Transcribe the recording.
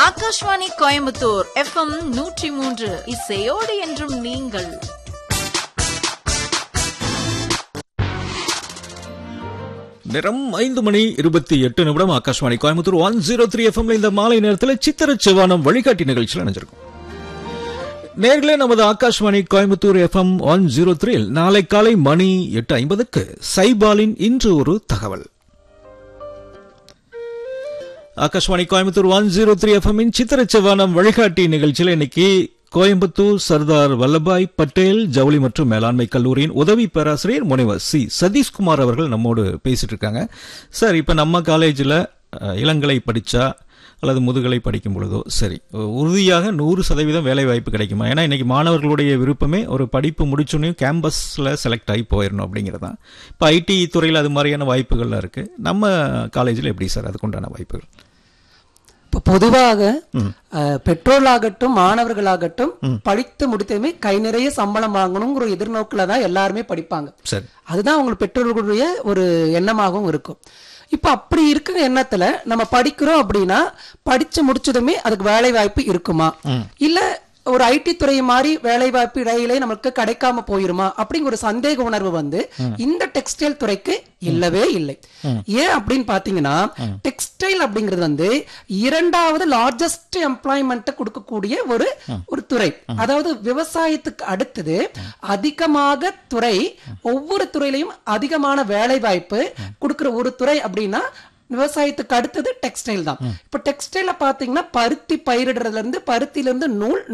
Akashvani Coimbatore FM நூற்றி மூன்று இசையோடு என்றும் நீங்கள் நிறம் ஐந்து மணி இருபத்தி எட்டு நிமிடம் Akashvani Coimbatore one zero three எஃப்எம்ல இந்த மாலை நேரத்தில் சித்திர சிவானம் வழிகாட்டி நிகழ்ச்சியில் நினைஞ்சிருக்கும் நேர்களே நமது Akashvani Coimbatore FM one zero த்ரீல் நாளை காலை மணி எட்டு ஐம்பதுக்கு சைபாலின் இன்று ஒரு தகவல் Akashvani Coimbatore one zero three எஃப்எம்மின் சித்திர சிவானம் வழிகாட்டி நிகழ்ச்சியில் இன்னைக்கு கோயம்புத்தூர் சர்தார் வல்லபாய் பட்டேல் ஜவுளி மற்றும் மேலாண்மை கல்லூரியின் உதவி பேராசிரியர் முனைவர் சி சதீஷ்குமார் அவர்கள் நம்மோடு பேசிட்டு இருக்காங்க சார் இப்ப நம்ம காலேஜில் இளங்கலை படிச்சா அல்லது முதுகலை படிக்கும் பொழுதோ சரி உறுதியாக நூறு சதவீதம் வேலை வாய்ப்பு கிடைக்குமா ஏன்னா இன்னைக்கு மாணவர்களுடைய விருப்பமே ஒரு படிப்பு முடிச்சோன்னே கேம்பஸில் செலக்ட் ஆகி போயிடணும் அப்படிங்கிறது தான் இப்போ ஐடி துறையில் அது மாதிரியான வாய்ப்புகள்லாம் இருக்கு நம்ம காலேஜில் எப்படி சார் அதுக்குண்டான வாய்ப்புகள் இப்போ பொதுவாக அஹ், பெற்றோர்களாகட்டும் மாணவர்களாகட்டும் படித்து முடித்ததுமே கை நிறைய சம்பளம் வாங்கணுங்கிற எதிர்நோக்கில் தான் எல்லாருமே படிப்பாங்க சரி அதுதான் அவங்க பெற்றோர்களுடைய ஒரு எண்ணமாகவும் இருக்கும் இப்போ அப்படி இருக்கிற எண்ணத்துல நம்ம படிக்கிறோம் அப்படின்னா படிச்சு முடிச்சதுமே அதுக்கு வேலை வாய்ப்பு இருக்குமா இல்ல ஒரு ஐடி துறை மாதிரி வேலை வாய்ப்பு இடையிலே நமக்கு கிடைக்காம போயிருமா அப்படிங்கிற ஒரு சந்தேக உணர்வு வந்து இந்த டெக்ஸ்டைல் துறைக்கு இல்லவே இல்லை ஏன் அப்படின்னு பாத்தீங்கன்னா டெக்ஸ்டைல் அப்படிங்கிறது வந்து இரண்டாவது லார்ஜஸ்ட் எம்ப்ளாய்மெண்ட் கொடுக்கக்கூடிய ஒரு ஒரு துறை அதாவது விவசாயத்துக்கு அடுத்தது அதிகமாக துறை ஒவ்வொரு துறையிலையும் அதிகமான வேலை வாய்ப்பு கொடுக்கிற ஒரு துறை அப்படின்னா விவசாயத்துக்கு அடுத்தது டெக்ஸ்டைல் தான் இப்ப டெக்ஸ்டைல பாத்தீங்கன்னா பருத்தி பயிரிடுறதுல இருந்து பருத்தில இருந்து நூல்